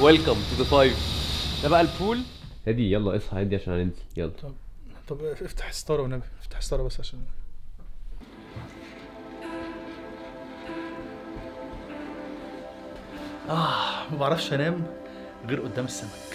ويلكم تو ذا فايف ده بقى البول هدي يلا اصحى هدي عشان هننزل يلا طب طب افتح ستاره والنبي افتح ستاره بس عشان اه ما بعرفش انام غير قدام السمك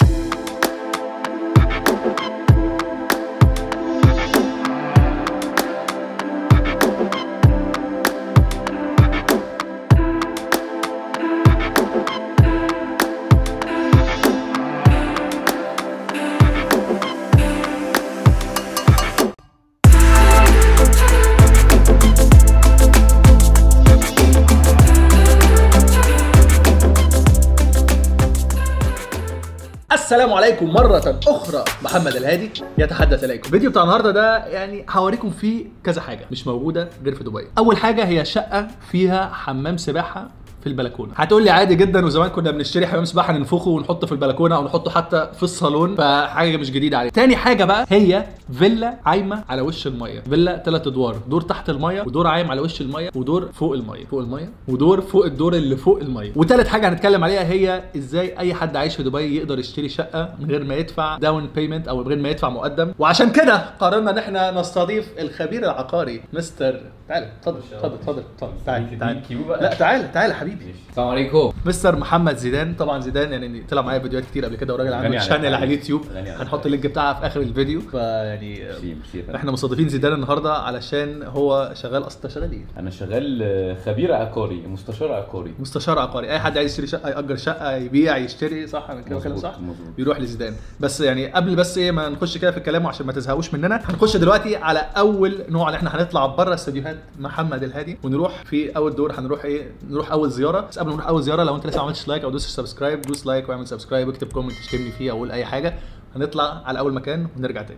السلام عليكم مرة أخرى محمد الهادي يتحدث إليكم الفيديو بتاع النهاردة ده يعني هوريكم فيه كذا حاجة مش موجودة غير في دبي أول حاجة هي شقة فيها حمام سباحة في البلكونه هتقول لي عادي جدا وزمان كنا بنشتري حمام سباحه ننفخه ونحطه في البلكونه او نحطه حتى في الصالون فحاجه مش جديده عليك تاني حاجه بقى هي فيلا عايمه على وش الميه فيلا ثلاث ادوار دور تحت الميه ودور عايم على وش الميه ودور فوق الميه فوق الميه ودور فوق الدور اللي فوق الميه وتالت حاجه هنتكلم عليها هي ازاي اي حد عايش في دبي يقدر يشتري شقه من غير ما يدفع داون بيمنت او من غير ما يدفع مقدم وعشان كده قررنا ان احنا نستضيف الخبير العقاري مستر تعال اتفضل اتفضل اتفضل اتفضل تعال تعال لا تعال تعال يا حبيبي السلام عليكم مستر محمد زيدان طبعا زيدان يعني طلع معايا فيديوهات كتير قبل كده وراجل عنده غني عن شانل على التعريف. اليوتيوب غني عن هنحط اللينك بتاعها في اخر الفيديو فيعني ميرسي ميرسي يا فندم. احنا مستضيفين زيدان النهارده علشان هو شغال اصلا شغال ايه؟ انا شغال آه، خبير عقاري مستشار عقاري مستشار عقاري اي حد عايز يشتري شقه ياجر شقه يبيع يشتري صح انا كده بتكلم مظبوط، صح مظبوط. بيروح لزيدان بس يعني قبل بس ايه ما نخش كده في الكلام وعشان ما تزهقوش مننا هنخش دلوقتي على اول نوع اللي احنا هنطلع بره استديوهات محمد الهادي ونروح في اول دور هنروح ايه نروح اول زياره بس قبل ما نروح اول زياره لو انت لسه ما عملتش لايك او دوس سبسكرايب دوس لايك واعمل سبسكرايب واكتب كومنت تشتمني فيه او قول اي حاجه هنطلع على اول مكان ونرجع تاني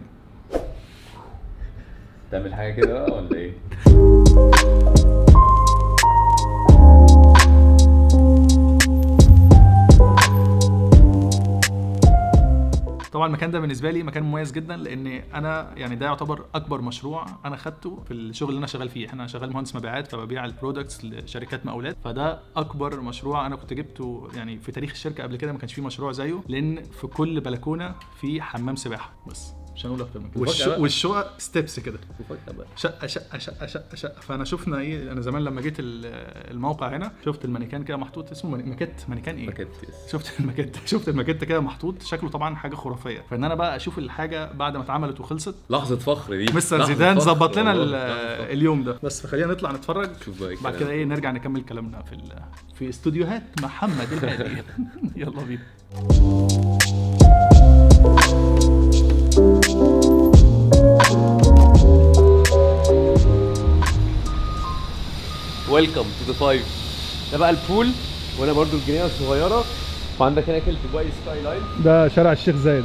تعمل حاجه كده بقى ولا ايه طبعا المكان ده بالنسبه لي مكان مميز جدا لان انا يعني ده يعتبر اكبر مشروع انا خدته في الشغل اللي انا شغال فيه احنا شغال مهندس مبيعات فببيع البرودكتس لشركات مقاولات فده اكبر مشروع انا كنت جبته يعني في تاريخ الشركه قبل كده ما كانش فيه مشروع زيه لان في كل بلكونه في حمام سباحه بس مش هنقول اكتر من كده والش- مفاجأة بقى. والشقق ستيبس كده مفاجأة بقى. شقه شقه شقه شقه شقه فانا شفنا ايه انا زمان لما جيت ال- الموقع هنا شفت المانيكان كده محطوط اسمه ماني- ماكيت مانيكان ايه باكيت. شفت الماكيت شفت الماكيت كده محطوط شكله طبعا حاجه خرافيه فان انا بقى اشوف الحاجه بعد ما اتعملت وخلصت لحظه فخر دي مستر لحظة زيدان فخر ظبط لنا ال- والله. لحظة فخر. اليوم ده بس فخلينا نطلع نتفرج شوف بقى بعد كده ايه نرجع نكمل كلامنا في ال- في استوديوهات محمد الهادي يلا بينا ويلكم تو ذا فايف ده بقى البول وانا برضو الجنينه الصغيره وعندك هناك الدبي سكاي لاين ده شارع الشيخ زايد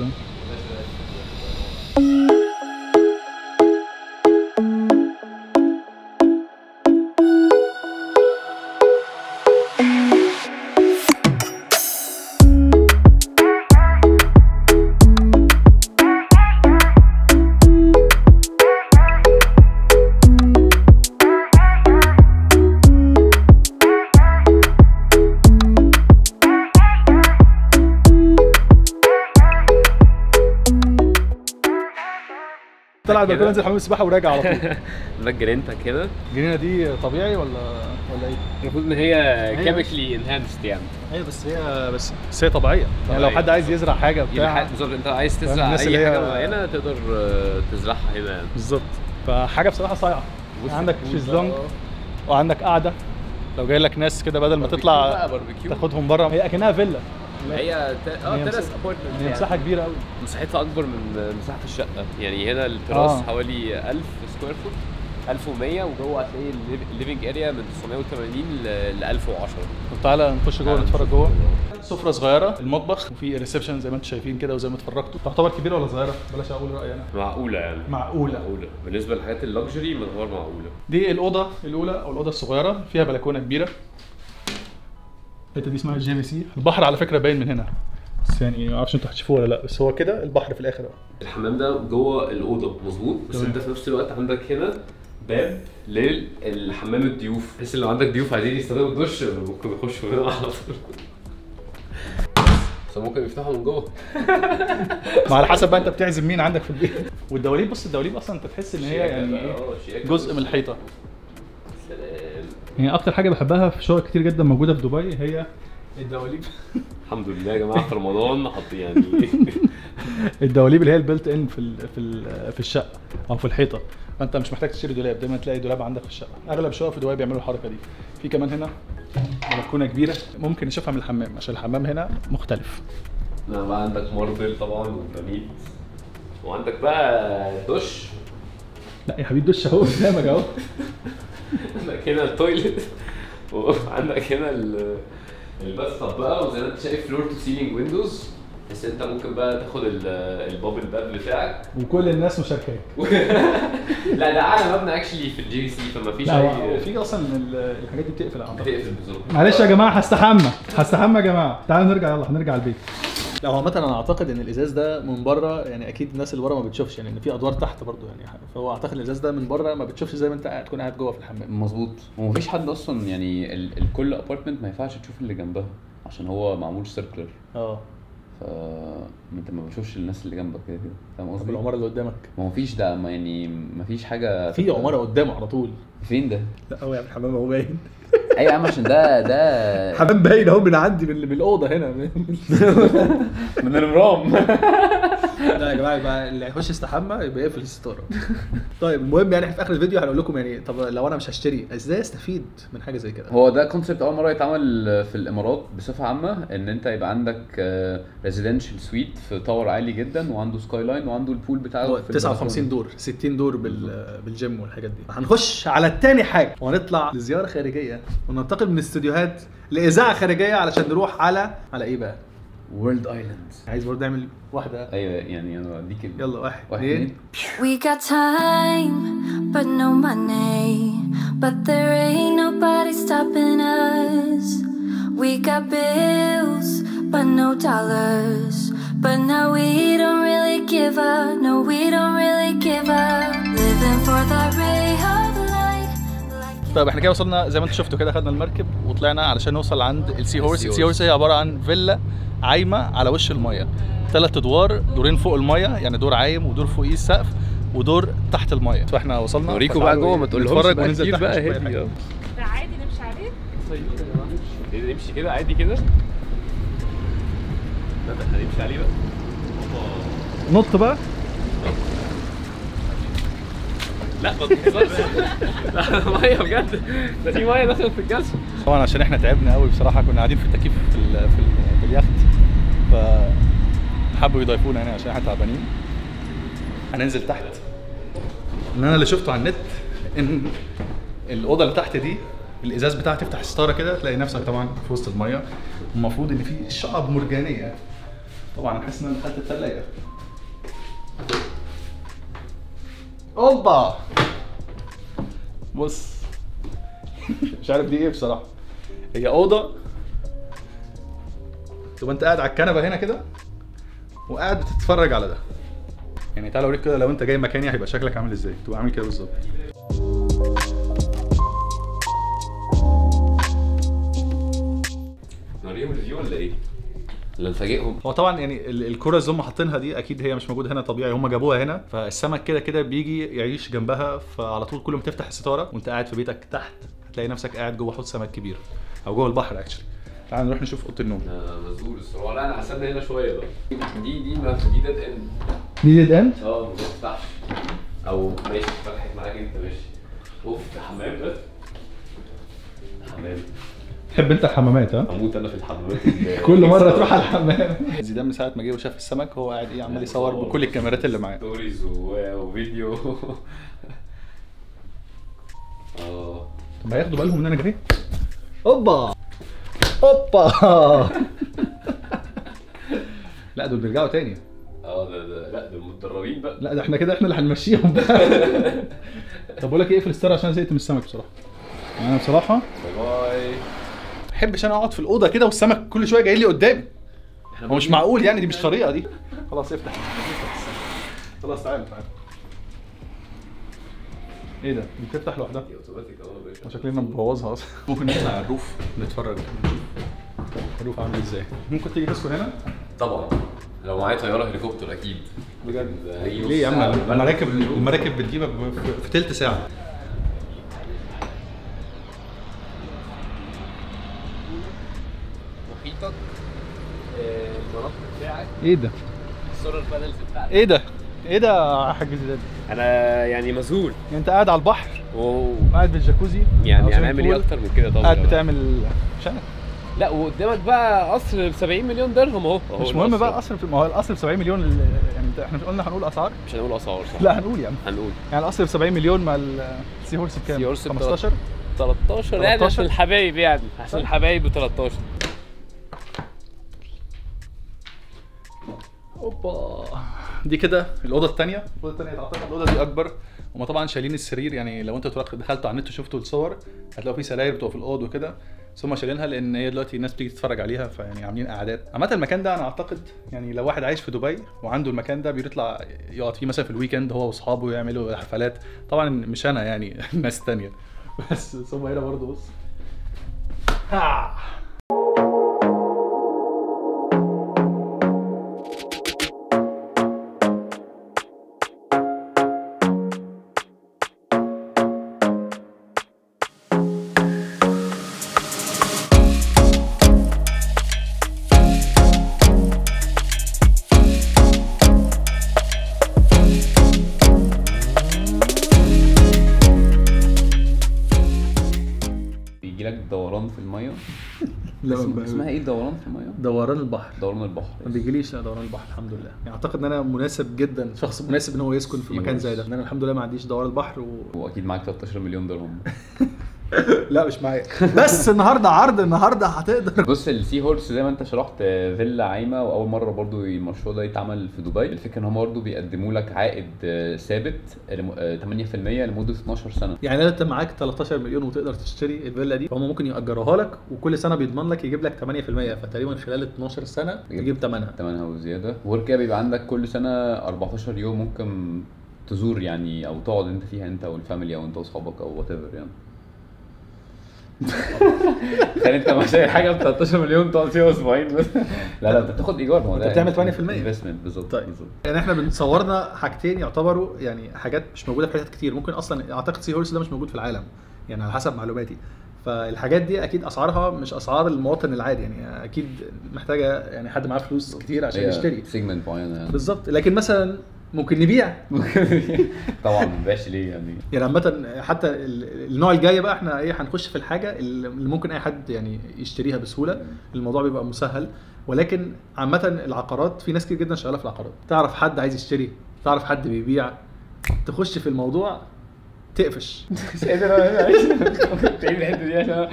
طلع البلكونه نزل حمام السباحه وراجع على طول ده جنينتك كده الجنينه دي طبيعي ولا ولا ايه؟ المفروض ان هي كيميكلي انهانسد يعني ايوه بس هي بس بس هي طبيعيه يعني لو طبيعية. حد عايز يزرع حاجه يعني بتاع حاجة- بالظبط انت عايز تزرع الناس اللي اي هي- حاجه معينه تقدر آه، تزرعها هنا يعني بالظبط فحاجه بصراحه صايعه بص عندك البول شيزلونج ده. وعندك قعده لو جاي لك ناس كده بدل ما باربيكيو تطلع بقى، باربيكيو تاخدهم بره هي اكنها فيلا هي ت- اه هي ترس مساحة- ابارتمنت هي مساحه كبيره قوي مساحتها اكبر من مساحه الشقه يعني هنا التراس آه. حوالي 1000 سكوير فوت 1100 وجوه هتلاقي الليفنج اريا من 980 ل 1010 طب تعالى نخش جوه تعالى نتفرج نشوف جوه جوه. سفره صغيره المطبخ وفي ريسبشن زي ما انتم شايفين كده وزي ما اتفرجتوا تعتبر كبيره ولا صغيره بلاش اقول رايي انا معقوله يعني معقوله معقوله بالنسبه للحاجات اللكجري مدور معقوله دي الاوضه الاولى او الاوضه الصغيره فيها بلكونه كبيره الحته دي اسمها الجي بي سي البحر على فكره باين من هنا بس يعني ما اعرفش انتوا هتشوفوه ولا لا بس هو كده البحر في الاخر اهو الحمام ده جوه الاوضه مظبوط بس تمام. انت في نفس الوقت عندك هنا باب للحمام الضيوف بحيث ان لو عندك ضيوف عايزين يستخدموا الدش ممكن يخشوا هنا على طول بس ممكن يفتحوا من جوه ما على حسب بقى انت بتعزم مين عندك في البيت والدواليب بص الدواليب اصلا انت تحس ان هي يعني ايه اه شياكة. جزء من الحيطه سلام هي اكتر حاجه بحبها في شقق كتير جدا موجوده في دبي هي الدواليب الحمد لله يا جماعه في رمضان حط يعني الدواليب اللي هي البلت ان في ال في ال في الشقه او في الحيطه فانت مش محتاج تشتري دولاب دايما تلاقي دولاب عندك في الشقه اغلب الشقق في دبي بيعملوا الحركه دي في كمان هنا بلكونه كبيره ممكن نشوفها من الحمام عشان الحمام هنا مختلف لا بقى عندك ماربل طبعا وجرانيت وعندك بقى دش لا يا حبيبي دش اهو قدامك اهو عندك هنا التويلت وعندك هنا ال الباث تاب بقى وزي ما انت شايف فلور تو سيلينج ويندوز بس انت ممكن بقى تاخد ال- البابل باب بتاعك وكل الناس مشاركين لا ده اعلى مبنى اكشلي في الجي سي فما فيش لا هو اي في اصلا ال- الحاجات دي بتقفل اعتقد بتقفل بالظبط معلش يا جماعه هستحمى هستحمى يا جماعه تعالوا نرجع يلا هنرجع البيت لا هو مثلا انا اعتقد ان الازاز ده من بره يعني اكيد الناس اللي بره ما بتشوفش يعني ان في ادوار تحت برضو يعني فهو اعتقد الازاز ده من بره ما بتشوفش زي ما انت قاعد تكون قاعد جوه في الحمام مظبوط ومفيش حد اصلا يعني ال- الكل ابارتمنت ما ينفعش تشوف اللي جنبها عشان هو معمول سيركلر اه ف انت ما بتشوفش الناس اللي جنبك كده كده فاهم طب قصدي؟ العماره اللي قدامك ما مفيش ده ما يعني مفيش حاجه في عماره قدامه على طول فين ده؟ لا هو يعني الحمام هو باين ايوه يا عم عشان ده ده حمام باين اهو من عندي من, من الاوضه هنا من المرام لا يا جماعه يبقى اللي هيخش يستحمى يبقى يقفل الستاره طيب المهم يعني في اخر الفيديو هنقول لكم يعني طب لو انا مش هشتري ازاي استفيد من حاجه زي كده هو ده كونسيبت اول مره يتعمل في الامارات بصفه عامه ان انت يبقى عندك ريزيدنشال سويت في تاور عالي جدا وعنده سكاي لاين وعنده البول بتاعه هو في 59 دور 60 دور بال... بالجيم والحاجات دي هنخش على التاني حاجه وهنطلع لزياره خارجيه وننتقل من استوديوهات لاذاعه خارجيه علشان نروح على على ايه بقى وورلد ايلاند عايز برضه نعمل واحده ايوه يعني انا اديك ال- يلا واحد واحد اثنين اتنين. We got time, but no money. But there ain't nobody stopping us. We got bills, but no dollars. But now we don't really give up. No, we don't really give up. Living for that ray of light. Like طيب احنا كده وصلنا زي ما انتم شفتوا كده خدنا المركب وطلعنا علشان نوصل عند السي هورس السي السي هورس هي عباره عن فيلا عايمه على وش الميه ثلاث ادوار دورين فوق الميه يعني دور عايم ودور فوقيه السقف ودور تحت الميه فاحنا وصلنا اوريكم بقى فتعالوا جوه ايه، ما تقولهمش نتفرج بقى وننزل كتير تحت بقى نشوف أي هادي حاجة. اه. ده عادي نمشي عليه ايه ده نمشي كده عادي كده لا ده احنا هنمشي عليه بقى نط بقى لا ما تهزرش لا ميه بجد ده في ميه دخلت في الجسم طبعا عشان احنا تعبنا قوي بصراحه كنا قاعدين في التكييف في ال في, ال في اليخت ف حبوا يضيفونا هنا عشان احنا تعبانين هننزل تحت ان انا اللي شفته على النت ان الاوضه اللي تحت دي الازاز بتاعها تفتح ستاره كده تلاقي نفسك طبعا في وسط الميه المفروض ان في شعب مرجانيه طبعا انا حاسس ان انا دخلت الثلاجه اوبا بص مش عارف دي ايه بصراحه هي اوضه تبقى انت قاعد على الكنبه هنا كده وقاعد بتتفرج على ده يعني تعالى اوريك كده لو انت جاي مكاني هيبقى شكلك عامل ازاي تبقى عامل كده بالظبط نوريهم الفيو ولا ايه؟ ولا نفاجئهم؟ هو طبعا يعني ال- الكرز اللي هم حاطينها دي اكيد هي مش موجوده هنا طبيعي هم جابوها هنا فالسمك كده كده بيجي يعيش جنبها فعلى طول كل ما تفتح الستاره وانت قاعد في بيتك تحت هتلاقي نفسك قاعد جوه حوض سمك كبير او جوه البحر اكشلي تعال نروح نشوف اوضه النوم انا مذهول الصراحه لا انا حسبنا هنا شويه بقى دي دي ما دي ديد اند دي ديد اند اه ما بتفتحش او ماشي فتحت معاك انت ماشي اوف ده حمام ده حمام تحب انت الحمامات ها هموت انا في الحمامات كل مره تروح على الحمام زيدان من ساعه ما جه وشاف السمك هو قاعد ايه عمال يصور بكل الكاميرات اللي معاه ستوريز و- وفيديو اه طب ما ياخدوا بالهم ان انا جاي اوبا اوبا لا دول بيرجعوا تاني اه ده ده لا دول متدربين بقى لا ده احنا كده احنا اللي هنمشيهم بقى طب بقول لك ايه اقفل الستاره عشان أنا زهقت من السمك بصراحه يعني انا بصراحه باي باي ما بحبش انا اقعد في الاوضه كده والسمك كل شويه جاي لي قدامي هو مش معقول يعني دي مش طريقه دي خلاص افتح خلاص تعالى تعالى ايه ده دي بتفتح لوحدها دي اوتوماتيك اه يا باشا شكلنا مبوظها اصلا ممكن نطلع على الروف نتفرج الروف عامل ازاي ممكن تيجي تسكن هنا طبعا لو معايا طياره هليكوبتر اكيد بجد هيجي نص ليه يا عم ساعة بالبلد. المراكب المراكب بتجيبك في- في تلت ساعه محيطك آه، المناطق بتاعك ايه ده السولار بانلز بتاعتك ايه ده ايه ده يا حاج زيدان انا يعني مذهول يعني انت قاعد على البحر و... قاعد بالجاكوزي أو يعني swimming هنعمل ايه pool، اكتر من كده طبعا قاعد بتعمل مش عارف لا وقدامك بقى قصر ب 70 مليون درهم اهو أهو مش مهم القصر. بقى قصر في- ما هو القصر ب 70 مليون ال- يعني انت- احنا مش قلنا هنقول اسعار مش هنقول اسعار صح لا هنقول يا عم هنقول يعني القصر ب 70 مليون مع السي هورس بكام سي هورس ب 15 13 يعني 13 عشان الحبايب يعني عشان الحبايب ب 13 اوبا دي كده الاوضه الثانيه الاوضه الثانيه تعتقد الاوضه دي اكبر هما طبعا شايلين السرير يعني لو انتوا دخلتوا على النت وشفتوا الصور هتلاقوا في سراير بتبقى في الاوض وكده بس هم شايلينها لان هي دلوقتي الناس بتيجي تتفرج عليها فيعني عاملين قعدات عامه المكان ده انا اعتقد يعني لو واحد عايش في دبي وعنده المكان ده بيطلع يقعد فيه مثلا في الويكند هو واصحابه يعملوا حفلات طبعا مش انا يعني ناس تانية بس بس هم هنا برضه بص آه. بيجي لك دوران في الميه لا، اسم- ب- اسمها ايه الدوران في الميه؟ دوران البحر دوران البحر ما بيجيليش لا دوران البحر الحمد لله يعني اعتقد ان انا مناسب جدا شخص مناسب ان هو يسكن في مكان زي ده ان انا الحمد لله ما عنديش دوران البحر و... واكيد معاك 13 مليون درهم لا مش معايا بس النهارده عرض النهارده هتقدر بص السي هورس زي ما انت شرحت آه، فيلا عايمه واول مره برضو المشروع ده يتعمل في دبي الفكره ان هم برضو بيقدموا لك عائد آه، ثابت لم- آه، 8% لمده 12 سنه يعني لو انت معاك 13 مليون وتقدر تشتري الفيلا دي فهم ممكن يأجروها لك وكل سنه بيضمن لك يجيب لك 8% فتقريبا خلال 12 سنه تجيب ثمنها ثمنها وزياده وغير كده بيبقى عندك كل سنه 14 يوم ممكن تزور يعني او تقعد انت فيها انت والفاميلي او انت واصحابك او وات ايفر يعني تخيل انت مش شايل حاجه ب 13 مليون تقعد فيها اسبوعين بس لا لا انت بتاخد ايجار ما هو انت ده بتعمل 8%. انفستمنت بالظبط طيب بالظبط يعني احنا بنصورنا حاجتين يعتبروا يعني حاجات مش موجوده في حتت كتير ممكن اصلا اعتقد سي هورس ده مش موجود في العالم يعني على حسب معلوماتي فالحاجات دي اكيد اسعارها مش اسعار المواطن العادي يعني اكيد محتاجه يعني حد معاه فلوس كتير عشان يشتري سيجمنت معينه يعني بالظبط لكن مثلا ممكن نبيع طبعا ما بيبيعش ليه يعني يعني عامة حتى ال- النوع الجاي بقى احنا ايه هنخش في الحاجة اللي ممكن اي حد يعني يشتريها بسهولة الموضوع بيبقى مسهل ولكن عامة العقارات في ناس كتير جدا شغالة في العقارات تعرف حد عايز يشتري تعرف حد بيبيع تخش في الموضوع تقفش مش قادر اعيش تعيد الحته دي عشان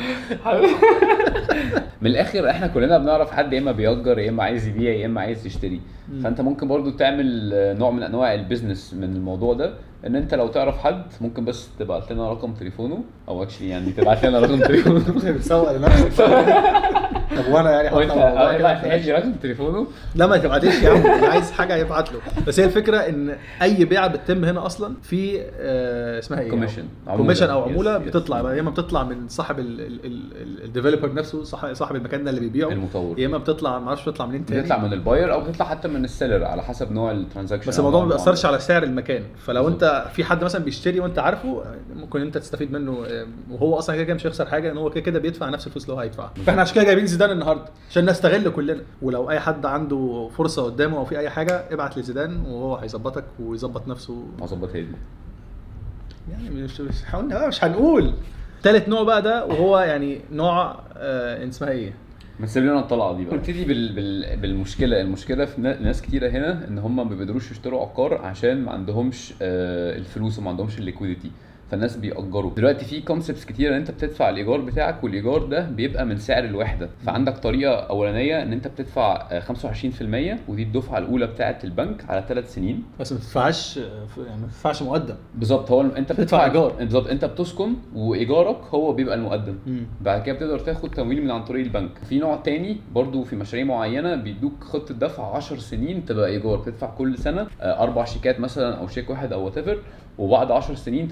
من الاخر احنا كلنا بنعرف حد يا اما بيأجر يا اما عايز يبيع يا اما عايز يشتري فانت ممكن برضو تعمل آه، نوع من انواع البيزنس من الموضوع ده ان انت لو تعرف حد ممكن بس تبعت لنا رقم تليفونه او اكشلي يعني تبعت لنا رقم تليفونه بتسوق لنفسك طب وانا يعني وانت هطلع الموضوع كده ابعت لي رقم تليفونه لا ما تبعتش يا عم اللي عايز حاجه يبعت له بس هي الفكره ان اي بيعه بتتم هنا اصلا في آه، اسمها ايه Commission. كوميشن او عمولة. عموله Yes, yes. بتطلع يا اما بتطلع من صاحب الديفلوبر نفسه صاحب صاحب المكان ده اللي بيبيعه المطور. يا اما بتطلع ما اعرفش بتطلع منين تاني بتطلع من الباير او بتطلع حتى من السيلر على حسب نوع الترانزاكشن بس الموضوع ما بيأثرش على سعر المكان فلو بالظبط. انت في حد مثلا بيشتري وانت عارفه ممكن انت تستفيد منه آه، وهو اصلا كده كده مش هيخسر حاجه ان هو كده كده بيدفع نفس الفلوس اللي هو هيدفعها فاحنا عشان كده جايبين زيدان النهارده عشان نستغل كلنا ولو اي حد عنده فرصه قدامه او في اي حاجه ابعت لزيدان وهو هيظبطك ويظبط نفسه اظبط هي دي يعني مش مش حاولنا مش هنقول تالت نوع بقى ده وهو يعني نوع آه اسمها ايه؟ ما تسيب لنا الطلعه دي بقى نبتدي بال... بال... بالمشكله المشكله في نا- ناس كتيره هنا ان هم ما بيقدروش يشتروا عقار عشان ما عندهمش آه الفلوس وما عندهمش الليكويديتي فالناس بيأجروا دلوقتي في كونسبتس كتيره ان انت بتدفع الايجار بتاعك والايجار ده بيبقى من سعر الوحده فعندك طريقه اولانيه ان انت بتدفع آه، 25% ودي الدفعه الاولى بتاعه البنك على ثلاث سنين بس ما تدفعش يعني ما تدفعش مقدم بالظبط هو انت بتدفع إيجار. بالظبط انت بتسكن وايجارك هو بيبقى المقدم بعد كده بتقدر تاخد تمويل من عن طريق البنك في نوع تاني برضو في مشاريع معينه بيدوك خطه دفع 10 سنين تبقى ايجار بتدفع كل سنه آه، اربع شيكات مثلا او شيك واحد او وات وبعد 10 سنين تبقى انت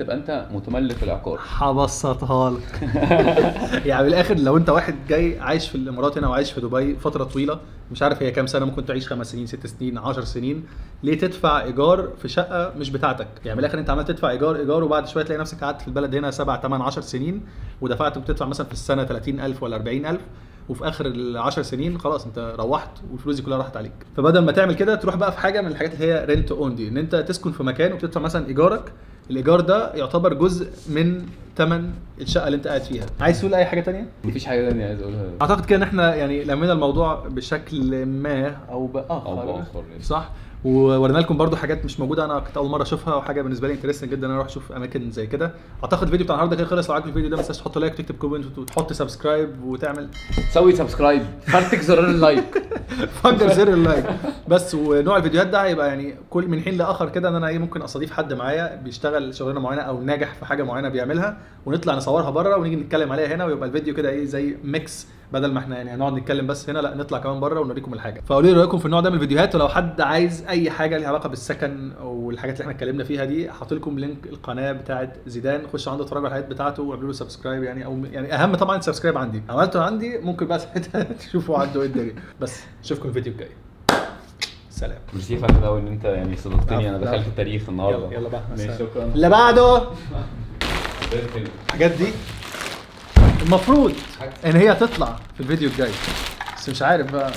انا متملك العقار هبسطها لك يعني من الاخر لو انت واحد جاي عايش في الامارات هنا وعايش في دبي فتره طويله مش عارف هي كام سنه ممكن تعيش خمس سنين ست سنين 10 سنين ليه تدفع ايجار في شقه مش بتاعتك يعني من الاخر انت عمال تدفع ايجار ايجار وبعد شويه تلاقي نفسك قعدت في البلد هنا 7 8 10 سنين ودفعت بتدفع مثلا في السنه 30000 ولا 40000 وفي اخر ال 10 سنين خلاص انت روحت والفلوس دي كلها راحت عليك فبدل ما تعمل كده تروح بقى في حاجه من الحاجات اللي هي رينت اون دي ان انت تسكن في مكان وبتدفع مثلا ايجارك الايجار ده يعتبر جزء من ثمن الشقه اللي انت قاعد فيها عايز تقول اي حاجه تانية مفيش حاجه تانية عايز اقولها اعتقد كده ان احنا يعني لمينا الموضوع بشكل ما او باخر أو بآخر يعني. صح وورينا لكم برضو حاجات مش موجوده انا كنت اول مره اشوفها وحاجه بالنسبه لي انترستنج جدا ان انا اروح اشوف اماكن زي كده اعتقد الفيديو بتاع النهارده كده خلص لو عجبك الفيديو ده ما تنساش تحط لايك وتكتب كومنت وتحط سبسكرايب وتعمل سوي سبسكرايب فرتك زرار اللايك فجر زر اللايك بس ونوع الفيديوهات ده هيبقى يعني كل من حين لاخر كده ان انا ايه ممكن استضيف حد معايا بيشتغل شغلانه معينه او ناجح في حاجه معينه بيعملها ونطلع نصورها بره ونيجي نتكلم عليها هنا ويبقى الفيديو كده ايه زي ميكس بدل ما احنا يعني هنقعد نتكلم بس هنا لا نطلع كمان بره ونوريكم الحاجه فقولوا لي رايكم في النوع ده من الفيديوهات ولو حد عايز اي حاجه ليها علاقه بالسكن او الحاجات اللي احنا اتكلمنا فيها دي هحط لكم لينك القناه بتاعه زيدان خشوا عنده اتفرجوا على الحاجات بتاعته واعملوا له سبسكرايب يعني او يعني اهم طبعا السبسكرايب عندي عملته عندي ممكن بقى ساعتها تشوفوا عنده ايه الدنيا بس اشوفكم الفيديو الجاي سلام ميرسي فخر قوي ان انت يعني صدقتني انا عفو. دخلت التاريخ النهارده يلا يلا بقى ماشي سلام. شكرا اللي بعده الحاجات دي المفروض ان هي تطلع في الفيديو الجاي بس مش عارف بقى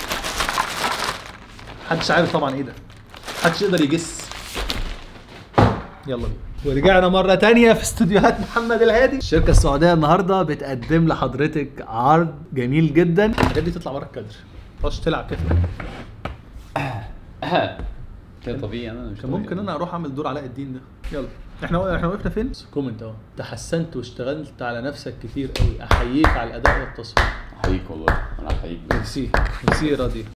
محدش عارف طبعا ايه ده محدش يقدر يجس يلا بينا ورجعنا مرة تانية في استوديوهات محمد الهادي الشركة السعودية النهاردة بتقدم لحضرتك عرض جميل جدا الحاجات دي تطلع بره الكادر متقعدش تلعب كده كده طبيعي انا مش كان طبيعي. ممكن انا اروح اعمل دور علاء الدين ده يلا احنا احنا وقفنا فين؟ كومنت اهو تحسنت واشتغلت على نفسك كتير قوي احييك على الاداء والتصوير احييك والله انا احييك ميرسي ميرسي راضي